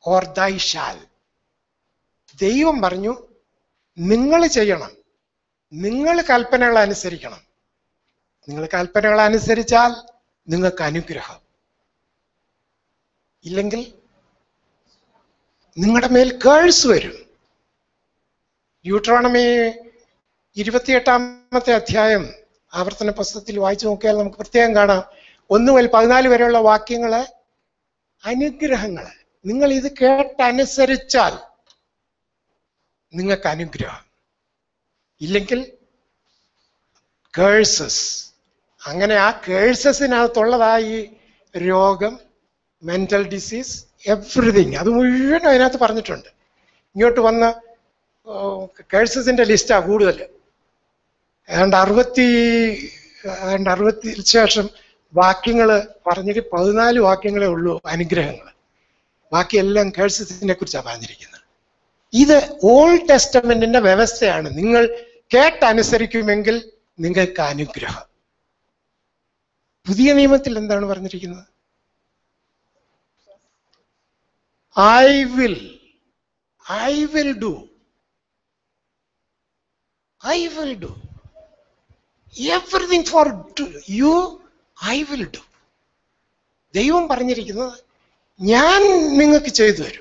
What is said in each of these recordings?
Or ദൈ shall ദൈവം പറഞ്ഞു നിങ്ങൾ ചെയ്യണം നിങ്ങൾ കൽപ്പനകൾ അനുസരിക്കണം നിങ്ങൾ കൽപ്പനകൾ അനുസരിച്ചാൽ നിങ്ങൾക്ക് അനുഗ്രഹം ഇല്ലെങ്കിൽ നിങ്ങളുടെ മേൽ കേഴ്സ് വരും യൂട്രോണമി ഇരുപത്തിയെട്ടാമത്തെ അധ്യായം ആവർത്തന പുസ്തകത്തിൽ വായിച്ചു നോക്കിയാൽ നമുക്ക് പ്രത്യേകം കാണാം ഒന്ന് മുതൽ പതിനാല് വരെയുള്ള വാക്യങ്ങള് അനുഗ്രഹങ്ങള് നിങ്ങൾ ഇത് കേട്ടനുസരിച്ചാൽ നിങ്ങൾക്ക് അനുഗ്രഹം ഇല്ലെങ്കിൽ കേഴ്സസ് അങ്ങനെ ആ കേഴ്സസിനകത്തുള്ളതാ ഈ രോഗം മെന്റൽ ഡിസീസ് എവറിഥിങ് അത് മുഴുവൻ അതിനകത്ത് പറഞ്ഞിട്ടുണ്ട് ഇങ്ങോട്ട് വന്ന് കേഴ്സസിന്റെ ലിസ്റ്റാ കൂടുതൽ ഏതാണ്ട് അറുപത്തി ഏതാണ്ട് അറുപത്തി ശേഷം വാക്യങ്ങൾ പറഞ്ഞിട്ട് പതിനാല് വാക്യങ്ങളേ ഉള്ളൂ അനുഗ്രഹങ്ങൾ ബാക്കിയെല്ലാം കേഴ്സസിനെ കുറിച്ചാണ് പറഞ്ഞിരിക്കുന്നത് ഇത് ഓൾഡ് ടെസ്റ്റമെന്റിന്റെ വ്യവസ്ഥയാണ് നിങ്ങൾ കേട്ടനുസരിക്കുമെങ്കിൽ നിങ്ങൾക്ക് അനുഗ്രഹം പുതിയ നിയമത്തിൽ എന്താണ് പറഞ്ഞിരിക്കുന്നത് I will I will do I will do everything for you I will do ദൈവം പറഞ്ഞിരിക്കുന്നത് ഞാൻ നിങ്ങൾക്ക് ചെയ്തു തരും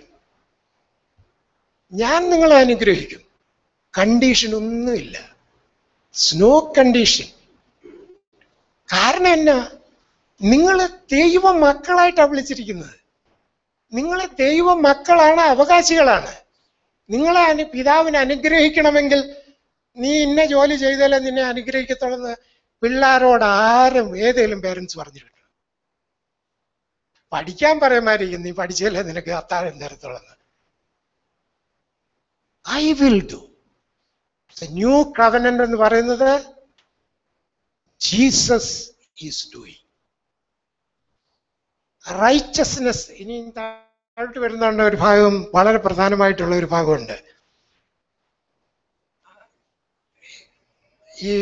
ഞാൻ നിങ്ങളെ അനുഗ്രഹിക്കും കണ്ടീഷൻ ഒന്നുമില്ല സ്നോ കണ്ടീഷൻ കാരണം എന്നാ നിങ്ങൾ ദൈവ മക്കളായിട്ടാണ് വിളിച്ചിരിക്കുന്നത് നിങ്ങളെ ദൈവ മക്കളാണ് അവകാശികളാണ് നിങ്ങളെ അനു പിതാവിനെ അനുഗ്രഹിക്കണമെങ്കിൽ നീ ഇന്ന ജോലി ചെയ്താലേ നിന്നെ അനുഗ്രഹിക്കത്തുള്ളെന്ന് പിള്ളേരോട് ആരും ഏതേലും പേരൻസ് പറഞ്ഞിട്ടുണ്ട് പഠിക്കാൻ പറയുമായിരിക്കും നീ പഠിച്ചാലേ നിനക്ക് അത്താഴം തരത്തുള്ളെന്ന് I will do new covenant എന്ന് പറയുന്നത് ജീസസ് ഈസ് ഡൂയിങ് റൈറ്റസ്നെസ് ഇനി താഴോട്ട് വരുന്നുണ്ട് ഒരു ഭാഗം വളരെ പ്രധാനമായിട്ടുള്ള ഒരു ഭാഗമുണ്ട് ഈ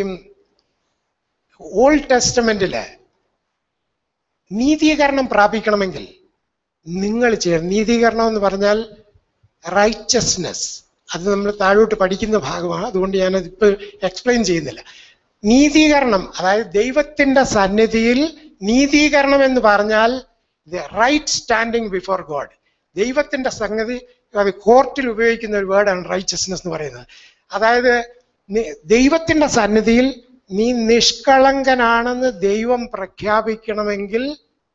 ഓൾഡ് ടെസ്റ്റമെന്റില് നീതീകരണം പ്രാപിക്കണമെങ്കിൽ നിങ്ങൾ ചെയ്യണം നീതീകരണം എന്ന് പറഞ്ഞാൽ റൈറ്റസ്നെസ് അത് നമ്മൾ താഴോട്ട് പഠിക്കുന്ന ഭാഗമാണ് അതുകൊണ്ട് ഞാനത് ഇപ്പോൾ എക്സ്പ്ലെയിൻ ചെയ്യുന്നില്ല നീതീകരണം അതായത് ദൈവത്തിന്റെ സന്നിധിയിൽ നീതീകരണം എന്ന് പറഞ്ഞാൽ റൈറ്റ് സ്റ്റാൻഡിങ് ബിഫോർ ഗോഡ് ദൈവത്തിന്റെ സംഗതി അത് കോർട്ടിൽ ഉപയോഗിക്കുന്ന ഒരു വേർഡാണ് റൈറ്റസ്നെസ് എന്ന് പറയുന്നത് അതായത് നി- ദൈവത്തിന്റെ സന്നിധിയിൽ നീ നിഷ്കളങ്കനാണെന്ന് ദൈവം പ്രഖ്യാപിക്കണമെങ്കിൽ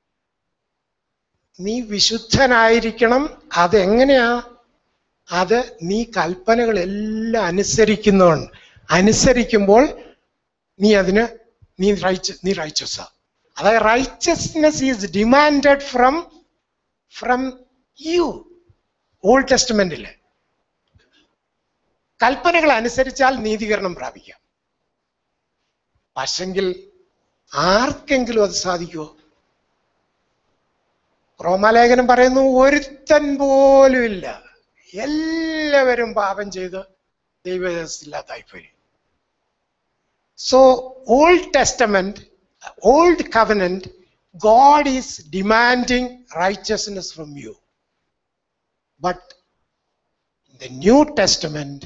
നീ വിശുദ്ധനായിരിക്കണം അതെങ്ങനെയാ അത് നീ കൽപ്പനകളെല്ലാം അനുസരിക്കുന്നതുകൊണ്ട് അനുസരിക്കുമ്പോൾ നീ അതിന് നീ റൈറ്റ് നീ റൈച്ചസാ അതായത് righteousness is demanded from from you old ടെസ്റ്റമെന്റില് കൽപ്പനകൾ അനുസരിച്ചാൽ നീതീകരണം പ്രാപിക്കാം പക്ഷെങ്കിൽ ആർക്കെങ്കിലും അത് സാധിക്കുമോ റോമാലേഖനം പറയുന്നു ഒരുത്തൻ പോലും ഇല്ല എല്ലാവരും പാപം ചെയ്ത് ദൈവത്തില്ലാത്തായിപ്പോയി so old testament old covenant God is demanding righteousness from you but the New Testament,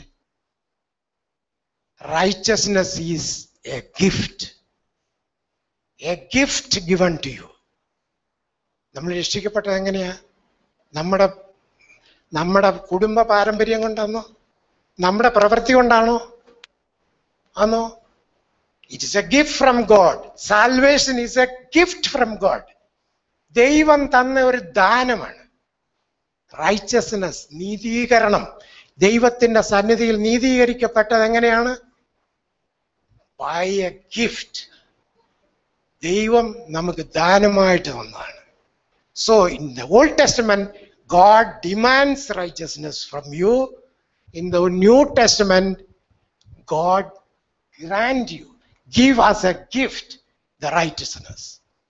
righteousness is a gift. A gift given to you. നമ്മൾ രക്ഷിക്കപ്പെട്ടത് എങ്ങനെയാ നമ്മുടെ നമ്മുടെ കുടുംബ പാരമ്പര്യം കൊണ്ടാണോ നമ്മുടെ പ്രവൃത്തി കൊണ്ടാണോ ആണോ it is a gift from God salvation is a gift from God ദൈവം തന്ന ഒരു ദാനമാണ് റൈച്ചസ്നെസ് നീതീകരണം ദൈവത്തിന്റെ സന്നിധിയിൽ നീതീകരിക്കപ്പെട്ടത് എങ്ങനെയാണ് ബൈ എ ഗിഫ്റ്റ് ദൈവം നമുക്ക് ദാനമായിട്ട് തന്നതാണ് so in the old testament God demands righteousness from you in the new testament God grant you give as a gift the righteousness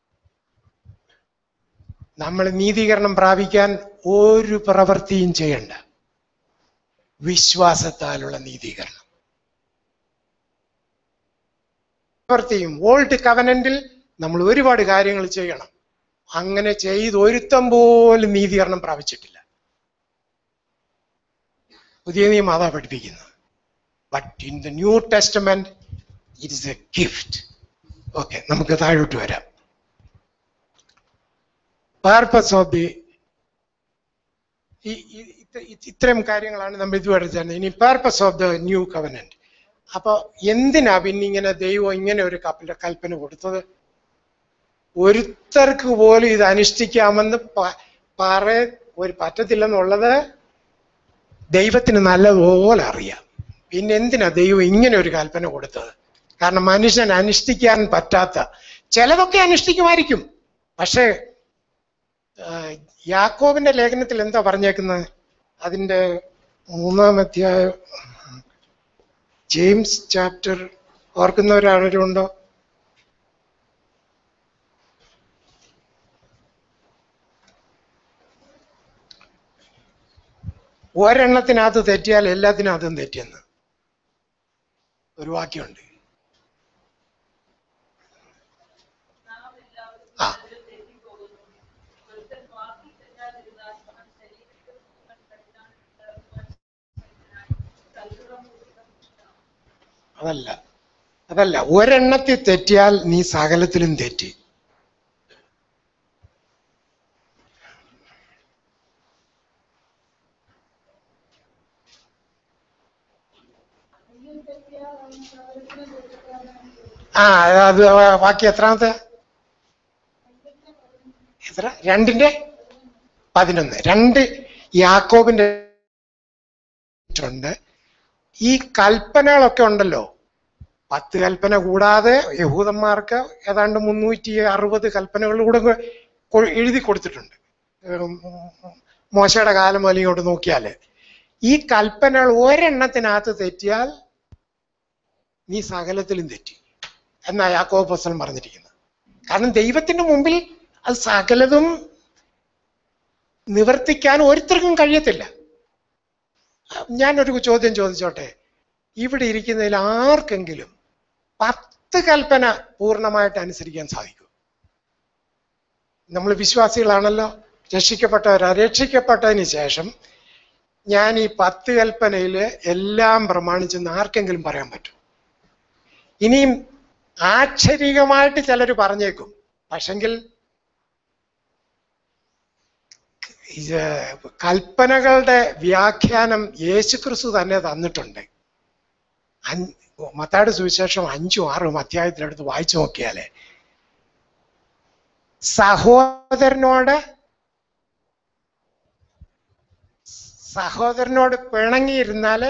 നമ്മൾ നീതീകരണം പ്രാപിക്കാൻ ഒരു പ്രവൃത്തിയും ചെയ്യണ്ട വിശ്വാസത്താലുള്ള നീതീകരണം പ്രവൃത്തിയും ഓൾഡ് കവനന്റിൽ നമ്മൾ ഒരുപാട് കാര്യങ്ങൾ ചെയ്യണം അങ്ങനെ ചെയ്ത് ഒരുത്തം പോലും നീതീകരണം പ്രാപിച്ചിട്ടില്ല പുതിയ നിയമം അതാ പഠിപ്പിക്കുന്നത് but in the new testament it is a gift okay നമുക്ക് താഴോട്ട് വരാം പർപ്പസ് ഓഫ് ദി ഇത്തരം കാര്യങ്ങളാണ് നമ്മൾ ഇതുവരെ ചേർന്നത് ഇനി purpose of the new covenant അപ്പൊ എന്തിനാ പിന്നെ ഇങ്ങനെ ദൈവം ഇങ്ങനെ ഒരു കപ്പ കൽപ്പന കൊടുത്തത് ഒരുത്തർക്ക് പോലും ഇത് അനുഷ്ഠിക്കാമെന്ന് പ- പറ ഒരു പറ്റത്തില്ലെന്നുള്ളത് ദൈവത്തിന് നല്ലതുപോലെ അറിയാം പിന്നെ എന്തിനാ ദൈവം ഇങ്ങനെ ഒരു കൽപ്പന കൊടുത്തത് കാരണം മനുഷ്യൻ അനുഷ്ഠിക്കാൻ പറ്റാത്ത ചിലതൊക്കെ അനുഷ്ഠിക്കുമായിരിക്കും പക്ഷേ ആ, യാക്കോബിന്റെ ലേഖനത്തിൽ എന്താ പറഞ്ഞേക്കുന്നത് അതിന്റെ മൂന്നാം അധ്യായം ജെയിംസ് ചാപ്റ്റർ ഓർക്കുന്നവരാരെങ്കിലും ഉണ്ടോ ഒരെണ്ണത്തിനകത്ത് തെറ്റിയാൽ എല്ലാത്തിനകത്തും തെറ്റിയെന്ന് ഒരു വാക്യമുണ്ട് ആ അതല്ല അതല്ല ഒരെണ്ണത്തിൽ തെറ്റിയാൽ നീ സകലത്തിലും തെറ്റി ആ അത് ബാക്കി എത്രാമത്തെ എത്ര രണ്ടിന്റെ പതിനൊന്ന് രണ്ട് യാക്കോബിന്റെ ഉണ്ട് ഈ കൽപ്പനകളൊക്കെ ഉണ്ടല്ലോ പത്ത് കൽപ്പന കൂടാതെ യഹൂദന്മാർക്ക് ഏതാണ്ട് മുന്നൂറ്റി അറുപത് കൽപ്പനകൾ കൂടെ കൊ- എഴുതി കൊടുത്തിട്ടുണ്ട് ഉം, മോശയുടെ കാലം മുതൽ ഇങ്ങോട്ട് നോക്കിയാല് ഈ കൽപ്പനകൾ ഒരെണ്ണത്തിനകത്ത് തെറ്റിയാൽ നീ സകലത്തിലും തെറ്റി എന്നാ യാക്കോബ് പുസ്തകം പറഞ്ഞിരിക്കുന്നത് കാരണം ദൈവത്തിന്റെ മുമ്പിൽ അത് സകലതും നിവർത്തിക്കാൻ ഒരുത്തർക്കും കഴിയത്തില്ല ഞാനൊരു ചോദ്യം ചോദിച്ചോട്ടെ ഇവിടെ ഇരിക്കുന്നതിൽ ആർക്കെങ്കിലും പത്ത് കൽപ്പന പൂർണ്ണമായിട്ട് അനുസരിക്കാൻ സാധിക്കും നമ്മൾ വിശ്വാസികളാണല്ലോ രക്ഷിക്കപ്പെട്ടവരാ രക്ഷിക്കപ്പെട്ടതിന് ശേഷം ഞാൻ ഈ പത്ത് കൽപ്പനയിൽ എല്ലാം പ്രമാണിച്ചെന്ന് ആർക്കെങ്കിലും പറയാൻ പറ്റും ഇനിയും ആക്ഷരികമായിട്ട് ചിലർ പറഞ്ഞേക്കും പക്ഷെങ്കിൽ ഇത് കൽപ്പനകളുടെ വ്യാഖ്യാനം യേശുക്രിസ്തു തന്നെ തന്നിട്ടുണ്ട് അഞ്ച് മത്തായുടെ സുവിശേഷം അഞ്ചും ആറും അധ്യായത്തിലെടുത്ത് വായിച്ചു നോക്കിയാലേ സഹോദരനോട് സഹോദരനോട് പിണങ്ങിയിരുന്നാല്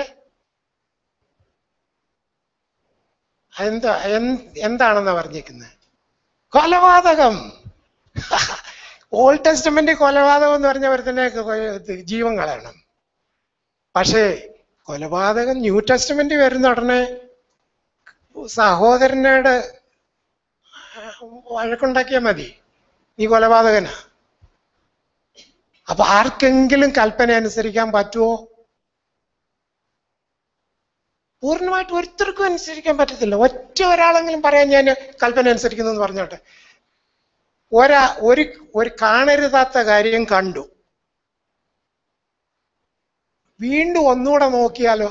എന്താ എന്ത് എന്താണെന്നാ പറഞ്ഞേക്കുന്നത് കൊലപാതകം ഓൾഡ് ടെസ്റ്റമെന്റ് കൊലപാതകം എന്ന് പറഞ്ഞവർ തന്നെ ജീവൻ കളയണം പക്ഷേ കൊലപാതകം ന്യൂ ടെസ്റ്റമെന്റ് വരുന്ന ഉടനെ സഹോദരനോട് വഴക്കുണ്ടാക്കിയാൽ മതി നീ കൊലപാതകനാ അപ്പൊ ആർക്കെങ്കിലും കൽപ്പന അനുസരിക്കാൻ പറ്റുമോ പൂർണ്ണമായിട്ട് ഒരുത്തർക്കും അനുസരിക്കാൻ പറ്റത്തില്ല ഒറ്റ ഒരാളെങ്കിലും പറയാൻ ഞാൻ കൽപ്പന അനുസരിക്കുന്നു എന്ന് പറഞ്ഞോട്ടെ ഒരാ ഒരു ഒരു കാണരുതാത്ത കാര്യം കണ്ടു വീണ്ടും ഒന്നുകൂടെ നോക്കിയാലോ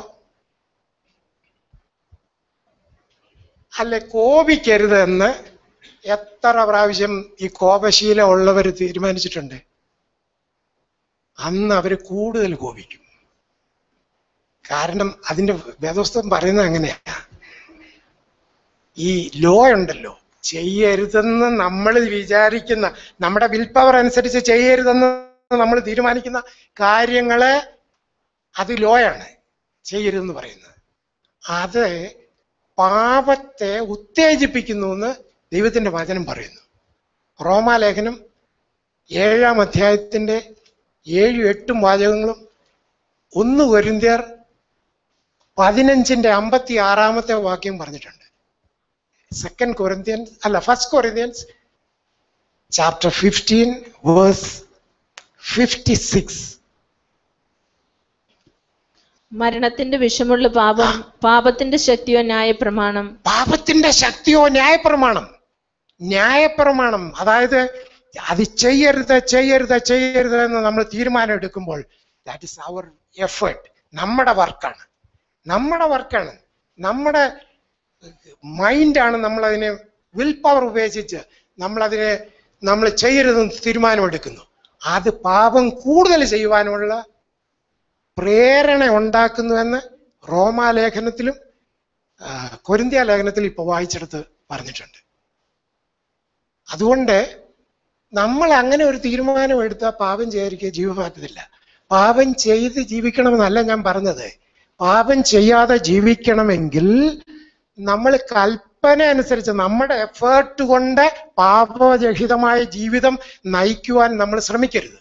അല്ലെ കോപിക്കരുത് എന്ന് എത്ര പ്രാവശ്യം ഈ കോപശീലം ഉള്ളവർ തീരുമാനിച്ചിട്ടുണ്ട് അന്ന് അവർ കൂടുതൽ കോപിക്കും കാരണം അതിന്റെ വേദോസ്തം പറയുന്നത് അങ്ങനെയാ ഈ ലോ ഉണ്ടല്ലോ ചെയ്യരുതെന്ന് നമ്മൾ വിചാരിക്കുന്ന നമ്മുടെ വിൽ പവർ അനുസരിച്ച് ചെയ്യരുതെന്ന് നമ്മൾ തീരുമാനിക്കുന്ന കാര്യങ്ങള് അത് ലോയാണ് ചെയ്യരുതെന്ന് പറയുന്നത് അത് പാപത്തെ ഉത്തേജിപ്പിക്കുന്നു എന്ന് ദൈവത്തിന്റെ വചനം പറയുന്നു റോമാലേഖനം ഏഴാം അധ്യായത്തിന്റെ ഏഴും എട്ടും വാചകങ്ങളും ഒന്ന് കൊരിന്ത്യർ പതിനഞ്ചിന്റെ അമ്പത്തി ആറാമത്തെ വാക്യം പറഞ്ഞിട്ടുണ്ട് സെക്കൻഡ് കൊറിന്ത്യൻസ് അല്ല first Corinthians chapter fifteen verse fifty six മരണത്തിന്റെ വിഷമുള്ള പാപം പാപത്തിന്റെ ശക്തിയോ ന്യായപ്രമാണം പാപത്തിന്റെ ശക്തിയോ ന്യായപ്രമാണം ന്യായപ്രമാണം അതായത് അത് ചെയ്യരുത് ചെയ്യരുത് ചെയ്യരുത് എന്ന് നമ്മൾ തീരുമാനം എടുക്കുമ്പോൾ ദാറ്റ് ഇസ് അവർ എഫേർട്ട് നമ്മുടെ വർക്കാണ് നമ്മുടെ വർക്കാണ് നമ്മുടെ മൈൻഡാണ് നമ്മളതിനെ വിൽ പവർ ഉപയോഗിച്ച് നമ്മളതിനെ നമ്മൾ ചെയ്യരുതെന്ന് തീരുമാനമെടുക്കുന്നു അത് പാപം കൂടുതൽ ചെയ്യുവാനുള്ള പ്രേരണ ഉണ്ടാക്കുന്നുവെന്ന് റോമാലേഖനത്തിലും ആ, കൊരിന്ത്യ ലേഖനത്തിൽ ഇപ്പോൾ വായിച്ചെടുത്ത് പറഞ്ഞിട്ടുണ്ട് അതുകൊണ്ട് നമ്മൾ അങ്ങനെ ഒരു തീരുമാനം എടുത്താൽ പാപം ചെയ്യാതിരിക്കുക ജീവൻ മാറ്റത്തില്ല പാപം ചെയ്ത് ജീവിക്കണമെന്നല്ല ഞാൻ പറഞ്ഞത് പാപം ചെയ്യാതെ ജീവിക്കണമെങ്കിൽ നമ്മൾ കൽപ്പന അനുസരിച്ച് നമ്മുടെ എഫേർട്ട് കൊണ്ട് പാപരഹിതമായ ജീവിതം നയിക്കുവാൻ നമ്മൾ ശ്രമിക്കരുത്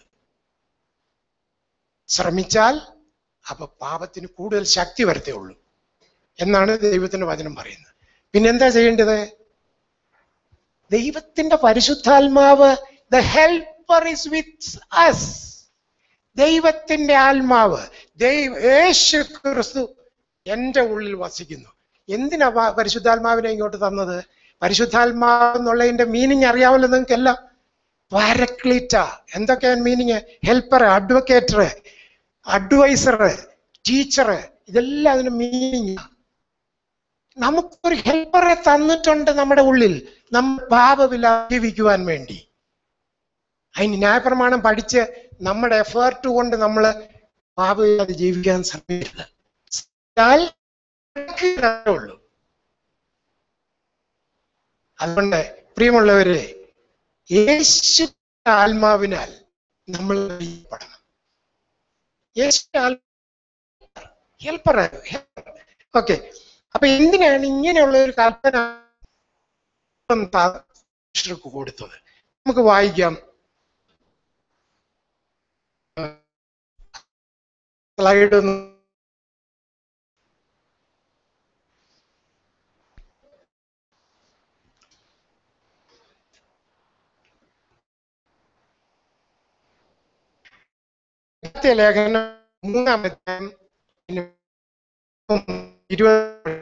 ശ്രമിച്ചാൽ അപ്പൊ പാപത്തിന് കൂടുതൽ ശക്തി വരത്തേ ഉള്ളൂ എന്നാണ് ദൈവത്തിന്റെ വചനം പറയുന്നത് പിന്നെന്താ ചെയ്യേണ്ടത് ദൈവത്തിന്റെ പരിശുദ്ധാത്മാവ് the helper is with us ദൈവത്തിന്റെ ആത്മാവ് ദൈവ യേശു ക്രിസ്തു എന്റെ ഉള്ളിൽ വസിക്കുന്നു എന്തിനാ പ- പരിശുദ്ധാത്മാവിനെ ഇങ്ങോട്ട് തന്നത് പരിശുദ്ധാത്മാവ് എന്നുള്ളതിന്റെ മീനിങ് അറിയാമല്ലോ നിങ്ങൾക്കെല്ലാം പാരക്ലീറ്റ എന്തൊക്കെയാണ് meaning helper advocator adviser teacher ഇതെല്ലാം അതിന് മീനിങ് നമുക്കൊരു ഹെൽപ്പറെ തന്നിട്ടുണ്ട് നമ്മുടെ ഉള്ളിൽ നമ്മൾ പാപമില്ല ജീവിക്കുവാൻ വേണ്ടി അതിന് ന്യായപ്രമാണം പഠിച്ച് നമ്മുടെ എഫേർട്ട് കൊണ്ട് നമ്മൾ പാപമില്ലാതെ ജീവിക്കാൻ ശ്രമിക്കരുത് എന്നാൽ ഇത്രയേ ഉള്ളൂ അതുകൊണ്ട് പ്രിയമുള്ളവരെ യേശു ആത്മാവിനാൽ നമ്മൾ അറിയപ്പെടണം യേശു ഹെൽപ്പർ ഓക്കെ അപ്പൊ എന്തിനാണ് ഇങ്ങനെയുള്ള ഒരു കൽപ്പന മനുഷ്യർക്ക് കൊടുത്തത് നമുക്ക് വായിക്കാം സ്ലൈഡ് ഒന്ന് ആദ്യത്തെ ലേഖനം മൂന്നാം അധ്യായം പിന്നെ ഇരുപത്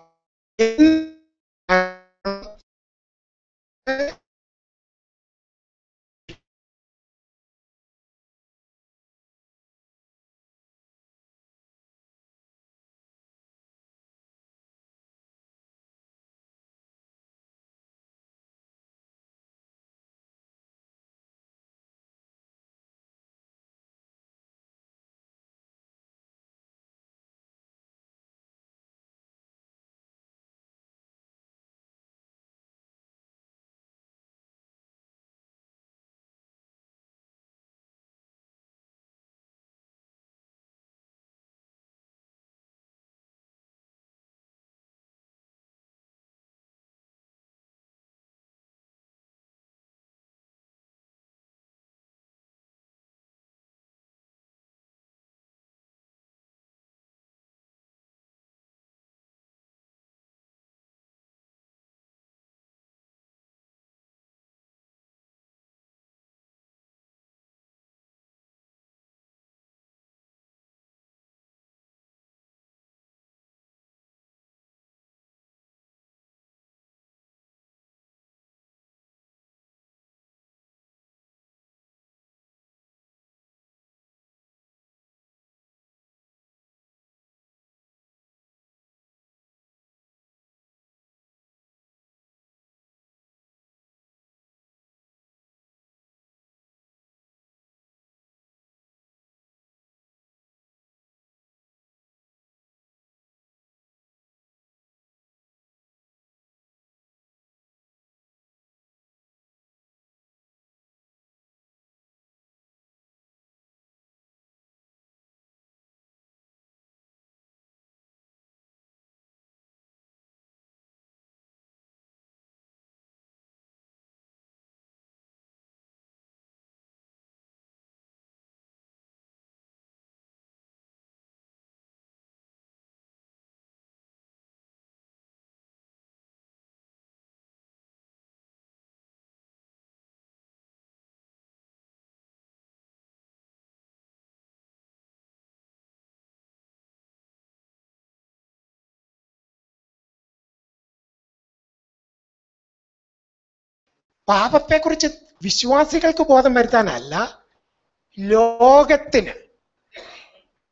പാപത്തെക്കുറിച്ച് വിശ്വാസികൾക്ക് ബോധം വരുത്താനല്ല ലോകത്തിന്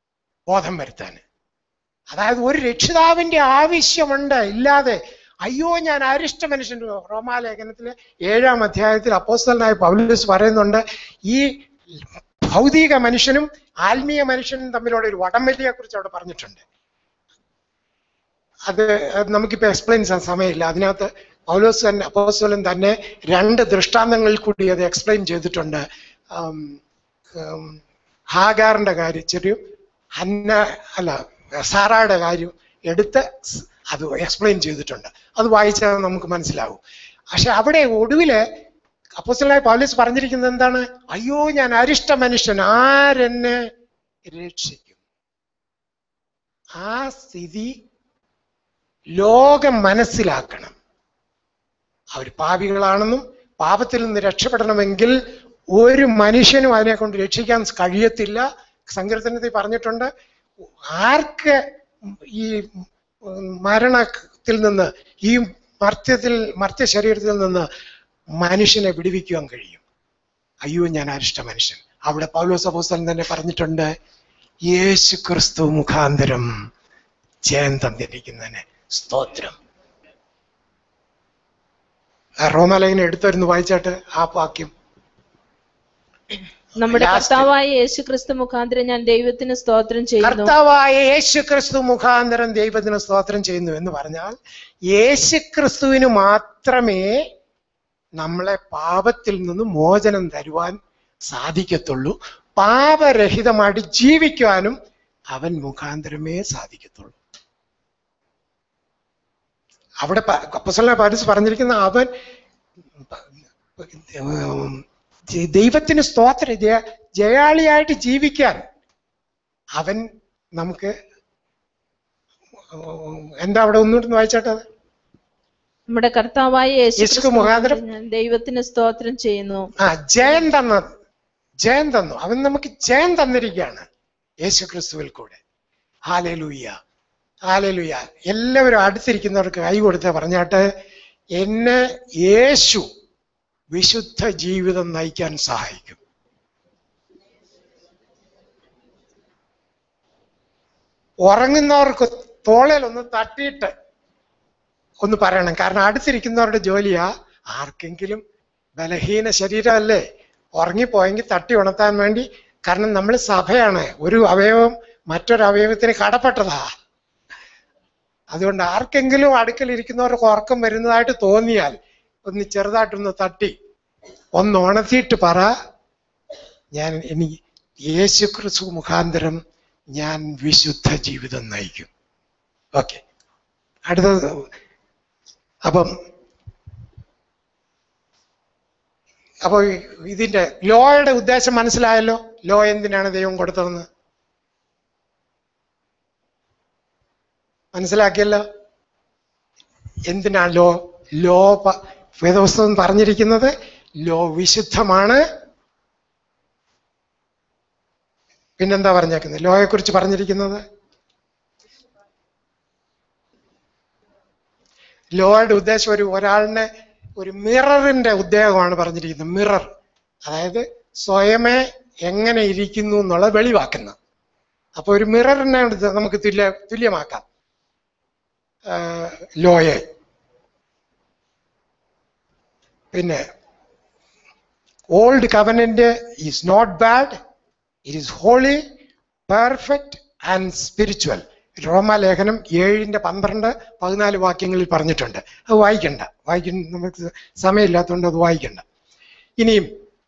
ബോധം വരുത്താൻ അതായത് ഒരു രക്ഷിതാവിന്റെ ആവശ്യമുണ്ട് ഇല്ലാതെ അയ്യോ ഞാൻ അരിഷ്ട മനുഷ്യൻ റോമാലേഖനത്തിലെ ഏഴാം അധ്യായത്തിൽ അപ്പോസ്തലനായ പൗലോസ് പറയുന്നുണ്ട് ഈ ഭൗതിക മനുഷ്യനും ആത്മീയ മനുഷ്യനും തമ്മിലുള്ള ഒരു വടംവലിയെ കുറിച്ച് അവിടെ പറഞ്ഞിട്ടുണ്ട് അത് അത് നമുക്കിപ്പോൾ എക്സ്പ്ലെയിൻ ചെയ്യാൻ സമയമില്ല അതിനകത്ത് പൗലോസ് തന്നെ അപ്പോസ്തലൻ തന്നെ രണ്ട് ദൃഷ്ടാന്തങ്ങളിൽ കൂടി അത് എക്സ്പ്ലെയിൻ ചെയ്തിട്ടുണ്ട് ആം, ഉം, ഹാഗാറിന്റെ കാര്യം ചെറിയ ഹന്ന അല്ല സാറായുടെ കാര്യം എടുത്ത് സ് അത് എക്സ്പ്ലെയിൻ ചെയ്തിട്ടുണ്ട് അത് വായിച്ചാൽ നമുക്ക് മനസ്സിലാവും പക്ഷെ അവിടെ ഒടുവില് അപ്പോസ്തലനായ പൗലോസ് പറഞ്ഞിരിക്കുന്നത് എന്താണ് അയ്യോ ഞാൻ അരിഷ്ട മനുഷ്യൻ ആരെന്നെ രക്ഷിക്കും ആ സ്ഥിതി ലോകം മനസ്സിലാക്കണം അവർ പാപികളാണെന്നും പാപത്തിൽ നിന്ന് രക്ഷപ്പെടണമെങ്കിൽ ഒരു മനുഷ്യനും അതിനെ കൊണ്ട് രക്ഷിക്കാൻ കഴിയത്തില്ല സങ്കീർത്തനത്തിൽ പറഞ്ഞിട്ടുണ്ട് ആർക്ക് ഈ മരണത്തിൽ നിന്ന് ഈ മർത്യത്തിൽ മർത്യ ശരീരത്തിൽ നിന്ന് മനുഷ്യനെ വിടുവിക്കുവാൻ കഴിയും അയ്യോ ഞാൻ അരിഷ്ട മനുഷ്യൻ അവിടെ പൗലോസ് അപ്പോസ്തലൻ തന്നെ പറഞ്ഞിട്ടുണ്ട് യേശു ക്രിസ്തു മുഖാന്തരം ജയം തന്നിരിക്കുന്നതിന് സ്തോത്രം ആ റോമാലേഖനം എടുത്തൊരുന്ന് വായിച്ചാട്ട് ആ വാക്യം നമ്മുടെ Last. കർത്താവായ യേശു ക്രിസ്തു മുഖാന്തരം ഞാൻ ദൈവത്തിന് സ്തോത്രം ചെയ്യുന്നു കർത്താവായ യേശു ക്രിസ്തു മുഖാന്തരം ദൈവത്തിന് സ്തോത്രം ചെയ്യുന്നു എന്ന് പറഞ്ഞാൽ യേശു ക്രിസ്തുവിന് മാത്രമേ നമ്മളെ പാപത്തിൽ നിന്ന് മോചനം തരുവാൻ സാധിക്കത്തുള്ളൂ പാപരഹിതമായിട്ട് ജീവിക്കുവാനും അവൻ മുഖാന്തരമേ സാധിക്കത്തുള്ളൂ അവിടെ അപ്പസല പാരിസ് പറഞ്ഞിരിക്കുന്ന അവൻ ഉം, ദൈവത്തിന് സ്തോത്രം ജയ- ജയാളിയായിട്ട് ജീവിക്കാൻ അവൻ നമുക്ക് ഉം, എന്താ അവിടെ ഒന്നുകൂടി വായിച്ചാട്ടെ അത്? നമ്മുടെ കർത്താവായ യേശു യേശു ക്രിസ്തു മുഖാന്തരം ഞാൻ ദൈവത്തിന് സ്തോത്രം ചെയ്യുന്നു ആ ജയം തന്ന ജയം തന്നു അവൻ നമുക്ക് ജയം തന്നിരിക്കുകയാണ് യേശു ക്രിസ്തുവിൽ കൂടെ ഹാലേലൂയ്യ ഹാലേലൂയ്യ എല്ലാവരും അടുത്തിരിക്കുന്നവർക്ക് കൈ കൊടുത്ത് പറഞ്ഞാട്ട് എന്നെ യേശു വിശുദ്ധ ജീവിതം നയിക്കാൻ സഹായിക്കും ഉറങ്ങുന്നവർക്ക് തോളയിൽ ഒന്ന് തട്ടിയിട്ട് ഒന്ന് പറയണം കാരണം അടുത്തിരിക്കുന്നവരുടെ ജോലിയാ ആർക്കെങ്കിലും ബലഹീന ശരീരമല്ലേ ഉറങ്ങിപ്പോയെങ്കിൽ തട്ടി ഉണർത്താൻ വേണ്ടി കാരണം നമ്മൾ സഭയാണ് ഒരു അവയവം മറ്റൊരു അവയവത്തിന് കടപ്പെട്ടതാ അതുകൊണ്ട് ആർക്കെങ്കിലും അടുക്കൽ ഇരിക്കുന്നവർക്ക് ഉറക്കം വരുന്നതായിട്ട് തോന്നിയാൽ ഒന്ന് ചെറുതായിട്ടൊന്ന് തട്ടി ഒന്ന് ഉണർത്തിയിട്ട് പറ ഞാൻ ഇനി യേശു ക്രിസ്തു മുഖാന്തരം ഞാൻ വിശുദ്ധ ജീവിതം നയിക്കും ഓക്കെ അടുത്തത് അപ്പം അപ്പോൾ ഇതിന്റെ ലോയുടെ ഉദ്ദേശം മനസ്സിലായല്ലോ ലോ എന്തിനാണ് ദൈവം കൊടുത്തതെന്ന് മനസ്സിലാക്കിയല്ലോ എന്തിനാണ് ലോ ലോ പ- വേദപുസ്തകം പറഞ്ഞിരിക്കുന്നത് ലോ വിശുദ്ധമാണ് പിന്നെന്താ പറഞ്ഞേക്കുന്നത് ലോയെ കുറിച്ച് പറഞ്ഞിരിക്കുന്നത് ലോയുടെ ഉദ്ദേശം ഒരു ഒരാളിനെ ഒരു മിററിന്റെ ഉദ്യോഗമാണ് പറഞ്ഞിരിക്കുന്നത് മിറർ അതായത് സ്വയമേ എങ്ങനെ ഇരിക്കുന്നു എന്നുള്ള വെളിവാക്കുന്ന അപ്പൊ ഒരു മിററിനെ എടുത്ത് നമുക്ക് തുല്യ തുല്യമാക്കാം ആ, ലോയെ പിന്നെ old covenant is not bad it is holy perfect and spiritual റോമാലേഖനം ഏഴിന്റെ പന്ത്രണ്ട് പതിനാല് വാക്യങ്ങളിൽ പറഞ്ഞിട്ടുണ്ട് അത് വായിക്കണ്ട വായിക്കുന്ന നമുക്ക് സമയമില്ലാത്തതുകൊണ്ട് അത് വായിക്കണ്ട ഇനിയും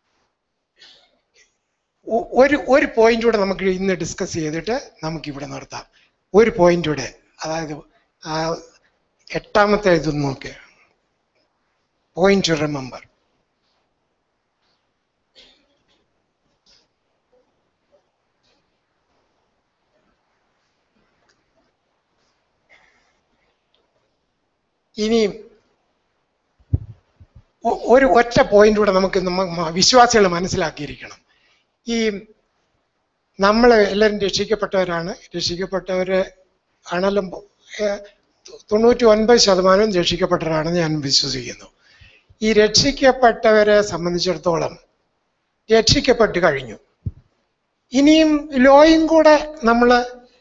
ഒ- ഒരു ഒരു പോയിന്റ് കൂടെ നമുക്ക് ഇന്ന് ഡിസ്കസ് ചെയ്തിട്ട് നമുക്ക് ഇവിടെ നിർത്താം ഒരു പോയിന്റ് കൂടെ അതായത് ആ എട്ടാമത്തെ ഇതൊന്ന് നോക്ക് പോയിന്റ് ടു റിമെമ്പർ ഇനിയും ഒ- ഒരു ഒറ്റ പോയിന്റ് കൂടെ നമുക്ക് നമ്മ വിശ്വാസികൾ മനസ്സിലാക്കിയിരിക്കണം ഈ നമ്മൾ എല്ലാവരും രക്ഷിക്കപ്പെട്ടവരാണ് രക്ഷിക്കപ്പെട്ടവര് ആണെങ്കിലും ഏഹ്, തൊണ്ണൂറ്റി ഒൻപത് ശതമാനവും രക്ഷിക്കപ്പെട്ടവരാണെന്ന് ഞാൻ വിശ്വസിക്കുന്നു ഈ രക്ഷിക്കപ്പെട്ടവരെ സംബന്ധിച്ചിടത്തോളം രക്ഷിക്കപ്പെട്ട് കഴിഞ്ഞു ഇനിയും ലോയും കൂടെ നമ്മൾ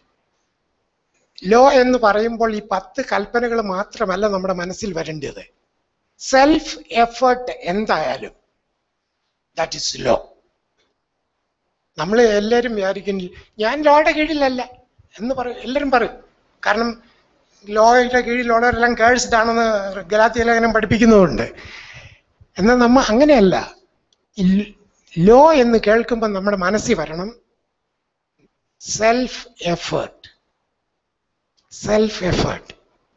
ലോ എന്ന് പറയുമ്പോൾ ഈ പത്ത് കൽപ്പനകൾ മാത്രമല്ല നമ്മുടെ മനസ്സിൽ വരേണ്ടത് സെൽഫ് എഫേർട്ട് എന്തായാലും ദാറ്റ് ഇസ് ലോ നമ്മൾ എല്ലാവരും വിചാരിക്കും ഞാൻ ലോയുടെ കീഴിലല്ല എന്ന് പറയും എല്ലാവരും പറയും കാരണം ലോയുടെ കീഴിലുള്ളവരെല്ലാം കേഴ്സ്ഡ് ആണെന്ന് ഗലാത്തി ലേഖനം പഠിപ്പിക്കുന്നുമുണ്ട് എന്നാൽ നമ്മ അങ്ങനെയല്ല ലോ എന്ന് കേൾക്കുമ്പോൾ നമ്മുടെ മനസ്സിൽ വരണം സെൽഫ് എഫേർട്ട് സെൽഫ് എഫേർട്ട്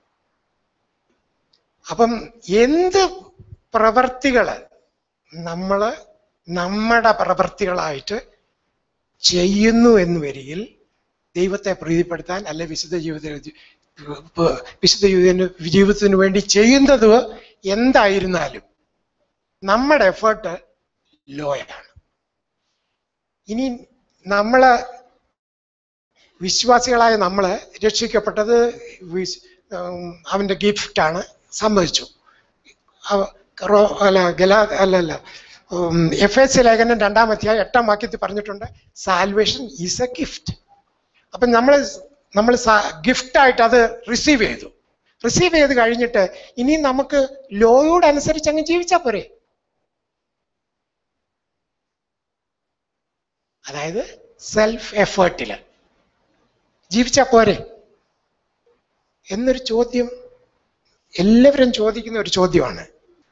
അപ്പം എന്ത് പ്രവർത്തികള് നമ്മള് നമ്മുടെ പ്രവർത്തികളായിട്ട് ചെയ്യുന്നു എന്ന് വരികിൽ ദൈവത്തെ പ്രീതിപ്പെടുത്താൻ അല്ലെ വിശുദ്ധ ജീവിത വിശുദ്ധ ജീവിതത്തിന് ജീവിതത്തിന് വേണ്ടി ചെയ്യുന്നത് എന്തായിരുന്നാലും നമ്മുടെ എഫേർട്ട് ലോയാണ് ഇനി നമ്മള് വിശ്വാസികളായ നമ്മള് രക്ഷിക്കപ്പെട്ടത് വിസ്- ഉം, അവന്റെ ഗിഫ്റ്റാണ് സമ്മതിച്ചു അവ- റോ- അല്ല ഗലാ അല്ല അല്ല എഫ് എസ് ലേഖനം രണ്ടാം അധ്യായം എട്ടാം വാക്യത്തിൽ പറഞ്ഞിട്ടുണ്ട് സാൽവേഷൻ ഈസ് എ ഗിഫ്റ്റ് അപ്പം നമ്മൾ നമ്മൾ ഗിഫ്റ്റായിട്ട് അത് റിസീവ് ചെയ്തു റിസീവ് ചെയ്ത് കഴിഞ്ഞിട്ട് ഇനി നമുക്ക് ലോയോട് അനുസരിച്ച് അങ്ങ് ജീവിച്ചാൽ പോരെ അതായത് സെൽഫ് എഫേർട്ടില് ജീവിച്ചാൽ പോരെ എന്നൊരു ചോദ്യം എല്ലാവരും ചോദിക്കുന്ന ഒരു ചോദ്യമാണ്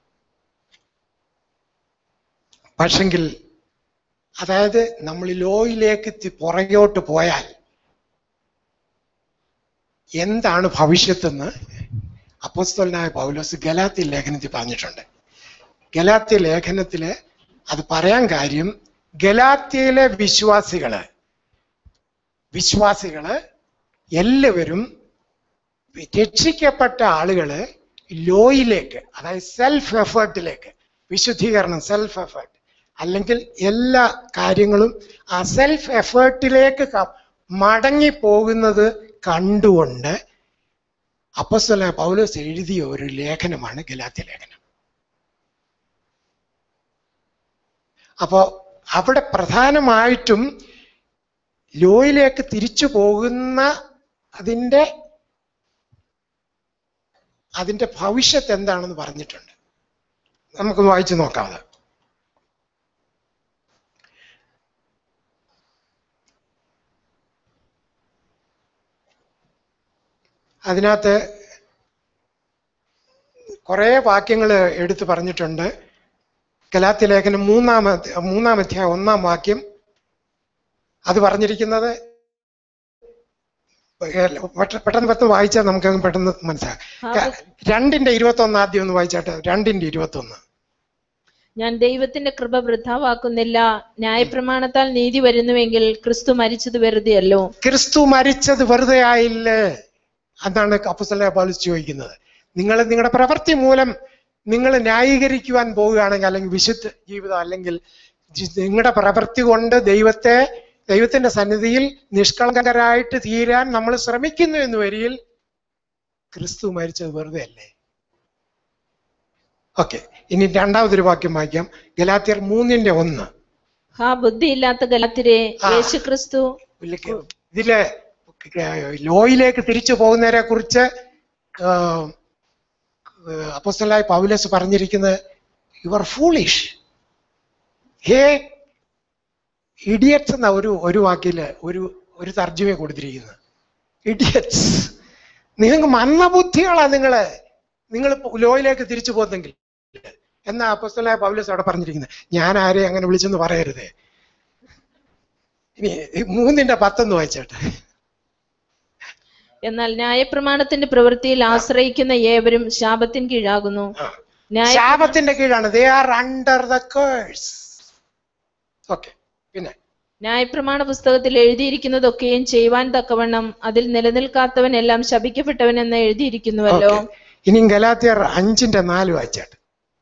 പക്ഷെങ്കിൽ അതായത് നമ്മൾ ലോയിലേക്ക് തി- പുറകോട്ട് പോയാൽ എന്താണ് ഭവിഷ്യത്തെന്ന് അപ്പോസ്തലനായ പൗലോസ് ഗലാത്തി ലേഖനത്തിൽ പറഞ്ഞിട്ടുണ്ട് ഗലാത്തി ലേഖനത്തില് അത് പറയാൻ കാര്യം ഗലാത്തിയിലെ വിശ്വാസികള് വിശ്വാസികള് എല്ലാവരും രക്ഷിക്കപ്പെട്ട ആളുകള് ലോയിലേക്ക് അതായത് സെൽഫ് എഫേർട്ടിലേക്ക് വിശുദ്ധീകരണം സെൽഫ് എഫേർട്ട് അല്ലെങ്കിൽ എല്ലാ കാര്യങ്ങളും ആ സെൽഫ് എഫേർട്ടിലേക്ക് മടങ്ങി പോകുന്നത് കണ്ടുകൊണ്ട് അപ്പസ്തല പൗലോസ് എഴുതിയ ഒരു ലേഖനമാണ് ഗലാത്യ ലേഖനം അപ്പോ അവിടെ പ്രധാനമായിട്ടും ലോയിലേക്ക് തിരിച്ചു പോകുന്ന അതിൻ്റെ അതിൻ്റെ ഭവിഷ്യത്ത് എന്താണെന്ന് പറഞ്ഞിട്ടുണ്ട് നമുക്ക് വായിച്ചു നോക്കാം അത് അതിനകത്ത് കുറേ വാക്യങ്ങൾ എടുത്തു പറഞ്ഞിട്ടുണ്ട് ഗലാത്തി ലേഖനം മൂന്നാം അധ്യ- മൂന്നാം അധ്യായം ഒന്നാം വാക്യം അത് പറഞ്ഞിരിക്കുന്നത് പെട്ടെന്ന് പെട്ടെന്ന് പെട്ടെന്ന് വായിച്ചാൽ നമുക്ക് അങ്ങ് പെട്ടെന്ന് മനസ്സിലാക്കാം ക- രണ്ടിന്റെ ഇരുപത്തി ഒന്ന് ആദ്യം ഒന്ന് വായിച്ചാട്ടെ രണ്ടിന്റെ ഇരുപത്തി ഒന്ന് ഞാൻ ദൈവത്തിന്റെ കൃപ വൃഥാവാക്കുന്നില്ല ന്യായപ്രമാണത്താൽ നീതി വരുന്നുവെങ്കിൽ ക്രിസ്തു മരിച്ചത് വെറുതെയല്ലോ ക്രിസ്തു മരിച്ചത് വെറുതെ ആയില്ലേ അതാണ് അപ്പുസല പൗലോസ് ചോദിക്കുന്നത് നിങ്ങൾ നിങ്ങളുടെ പ്രവൃത്തി മൂലം നിങ്ങൾ ന്യായീകരിക്കുവാൻ പോവുകയാണെങ്കിൽ അല്ലെങ്കിൽ വിശുദ്ധ ജീവിതം അല്ലെങ്കിൽ ജി- നിങ്ങളുടെ പ്രവൃത്തി കൊണ്ട് ദൈവത്തെ ദൈവത്തിന്റെ സന്നിധിയിൽ നിഷ്കളങ്കരായിട്ട് തീരാൻ നമ്മൾ ശ്രമിക്കുന്നു എന്ന് വരിയിൽ ക്രിസ്തു മരിച്ചത് വെറുതെ അല്ലേ ഓക്കെ ഇനി രണ്ടാമതൊരു വാക്യം വായിക്കാം ഗലാത്യർ മൂന്നിന്റെ ഒന്ന് ഹാ ബുദ്ധിയില്ലാത്ത ഗലത്തിരെ ആ. യേശു ക്രിസ്തു ഇതിലേക്ക് ഇതില് ലോയിലേക്ക് തിരിച്ചു പോകുന്നവരെ കുറിച്ച് അപ്പോസ്റ്റലായ പൗലസ് പറഞ്ഞിരിക്കുന്നത് യുവർ ഫൂളിഷ് ഹേ ഇഡിയറ്റ്സ് എന്ന ഒരു ഒരു വാക്കില് ഒരു ഒരു തർജ്ജമ കൊടുത്തിരിക്കുന്നത് ഇഡിയറ്റ്സ് നിങ്ങൾക്ക് മന്ദബുദ്ധികളാ നിങ്ങള് നിങ്ങൾ ലോയിലേക്ക് തിരിച്ചു പോകുന്നെങ്കിൽ എന്നാ അപ്പോസ്റ്റലായ പൗലസ് അവിടെ പറഞ്ഞിരിക്കുന്നത് ഞാൻ ആരെയും അങ്ങനെ വിളിച്ചെന്ന് പറയരുതേ ഇനി ഈ മൂന്നിന്റെ പത്തൊന്ന് വായിച്ചോട്ടെ എന്നാൽ ന്യായപ്രമാണത്തിന്റെ പ്രവൃത്തിയിൽ ആശ്രയിക്കുന്ന ഏവരും ശാപത്തിൻ കീഴാകുന്നു ആ. ന്യായ ശാപത്തിന്റെ കീഴാണ് they are under the curse okay പിന്നെ ന്യായപ്രമാണ പുസ്തകത്തിൽ എഴുതിയിരിക്കുന്നതൊക്കെയും ചെയ്യുവാൻ തക്കവണ്ണം അതിൽ നിലനിൽക്കാത്തവൻ എല്ലാം ശപിക്കപ്പെട്ടവൻ എന്ന് എഴുതിയിരിക്കുന്നുവല്ലോ ഓക്കെ ഇനി ഗലാത്തിയർ അഞ്ചിന്റെ നാല് വായിച്ചാട്ടെ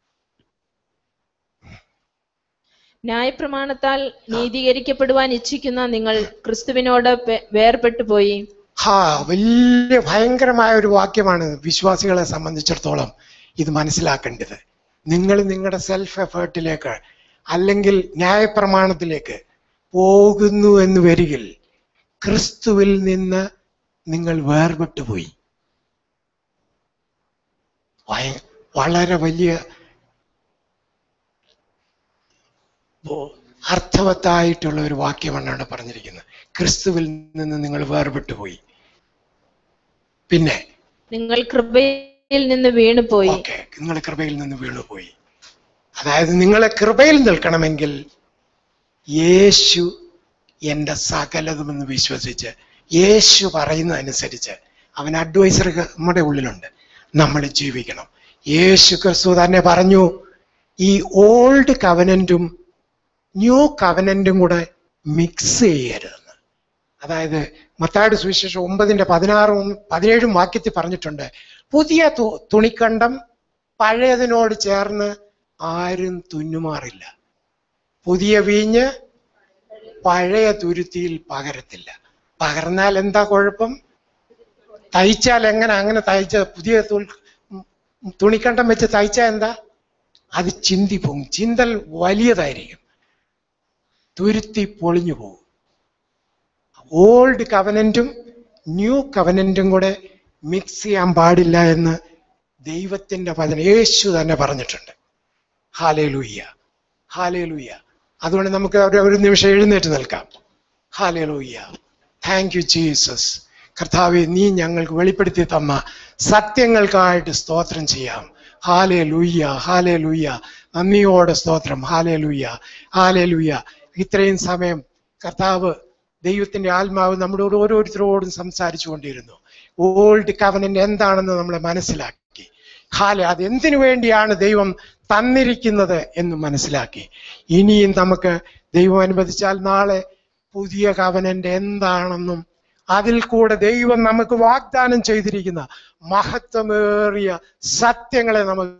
ന്യായപ്രമാണത്താൽ നീതീകരിക്കപ്പെടുവാൻ ഇച്ഛിക്കുന്ന നിങ്ങൾ ക്രിസ്തുവിനോട് പെ- വേർപെട്ടു പോയി ഹാ വലിയ ഭയങ്കരമായ ഒരു വാക്യമാണ് വിശ്വാസികളെ സംബന്ധിച്ചിടത്തോളം ഇത് മനസ്സിലാക്കേണ്ടത് നിങ്ങൾ നിങ്ങളുടെ സെൽഫ് എഫേർട്ടിലേക്ക് അല്ലെങ്കിൽ ന്യായപ്രമാണത്തിലേക്ക് പോകുന്നു എന്ന് വരികിൽ ക്രിസ്തുവിൽ നിന്ന് നിങ്ങൾ വേർപെട്ടു പോയി വയ- വളരെ വലിയ ഓ- അർത്ഥവത്തായിട്ടുള്ള ഒരു വാക്യമാണ് അവിടെ പറഞ്ഞിരിക്കുന്നത് ക്രിസ്തുവിൽ നിന്ന് നിങ്ങൾ വേർപെട്ടു പോയി പിന്നെ നിങ്ങൾ കൃപയിൽ നിന്ന് വീണുപോയി ഓക്കെ നിങ്ങൾ കൃപയിൽ നിന്ന് വീണുപോയി അതായത് നിങ്ങളെ കൃപയിൽ നിൽക്കണമെങ്കിൽ യേശു എൻ്റെ സകലതുമെന്ന് വിശ്വസിച്ച് യേശു പറയുന്നതനുസരിച്ച് അവൻ അഡ്വൈസർ നമ്മുടെ ഉള്ളിലുണ്ട് നമ്മൾ ജീവിക്കണം യേശു ക്രിസ്തു തന്നെ പറഞ്ഞു ഈ ഓൾഡ് കവനന്റും ന്യൂ കവനന്റും കൂടെ മിക്സ് ചെയ്യരുതെന്ന് അതായത് മത്തായുടെ സുവിശേഷം ഒമ്പതിന്റെ പതിനാറും പതിനേഴും വാക്യത്തിൽ പറഞ്ഞിട്ടുണ്ട് പുതിയ തു- തുണിക്കണ്ടം പഴയതിനോട് ചേർന്ന് ആരും തുന്നുമാറില്ല പുതിയ വീഞ്ഞ് പഴയ തുരുത്തിയിൽ പകരത്തില്ല പകർന്നാൽ എന്താ കുഴപ്പം തയ്ച്ചാൽ എങ്ങനെ അങ്ങനെ തയ്ച്ച പുതിയ തു- തുണിക്കണ്ടം വെച്ച് തയ്ച്ചാൽ എന്താ അത് ചിന്തി പോകും ചിന്തൽ വലിയതായിരിക്കും തുരുത്തി പൊളിഞ്ഞു പോകും ഓൾഡ് കവനന്റും ന്യൂ കവനന്റും കൂടെ മിക്സ് ചെയ്യാൻ പാടില്ല എന്ന് ദൈവത്തിന്റെ വചനം യേശു തന്നെ പറഞ്ഞിട്ടുണ്ട് ഹാലേ ലൂയ്യ ഹാലേ ലൂയ്യ അതുകൊണ്ട് നമുക്ക് ഒരു ഒരു നിമിഷം എഴുന്നേറ്റ് നിൽക്കാം ഹാലേ ലൂയ്യ താങ്ക് യു ജീസസ് കർത്താവെ നീ ഞങ്ങൾക്ക് വെളിപ്പെടുത്തി തന്ന സത്യങ്ങൾക്കായിട്ട് സ്തോത്രം ചെയ്യാം ഹാലേ ലൂയ്യ ഹാലേ ലൂയ്യ നന്ദിയോടെ സ്തോത്രം ഹാലേ ലൂയ്യ ഹാലേ ലൂയ്യ ഇത്രയും സമയം കർത്താവ് ദൈവത്തിന്റെ ആത്മാവ് നമ്മുടെ ഓരോരുത്തരോടും സംസാരിച്ചു കൊണ്ടിരുന്നു ഓൾഡ് കവനന്റ് എന്താണെന്ന് നമ്മൾ മനസ്സിലാക്കി ഹാലെ അത് എന്തിനു വേണ്ടിയാണ് ദൈവം തന്നിരിക്കുന്നത് എന്ന് മനസ്സിലാക്കി ഇനിയും നമുക്ക് ദൈവം അനുവദിച്ചാൽ നാളെ പുതിയ കവനന്റ് എന്താണെന്നും അതിൽ കൂടെ ദൈവം നമുക്ക് വാഗ്ദാനം ചെയ്തിരിക്കുന്ന മഹത്വമേറിയ സത്യങ്ങളെ നമുക്ക്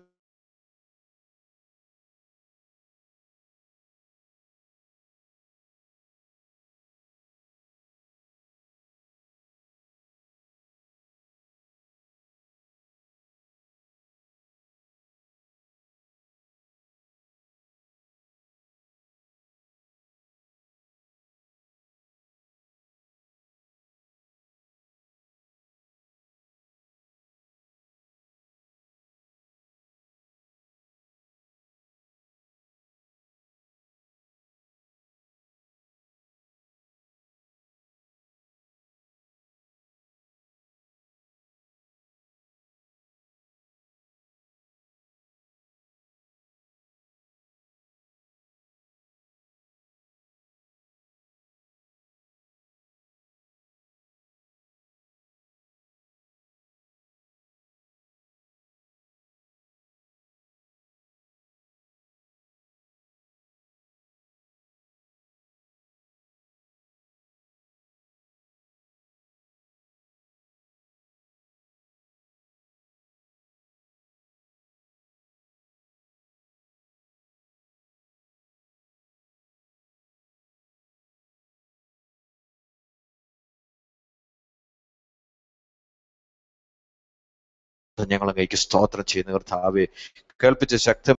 ഞങ്ങൾ അങ്ങേക്ക് സ്തോത്രം ചെയ്യുന്ന കർത്താവെ കേൾപ്പിച്ച ശക്തം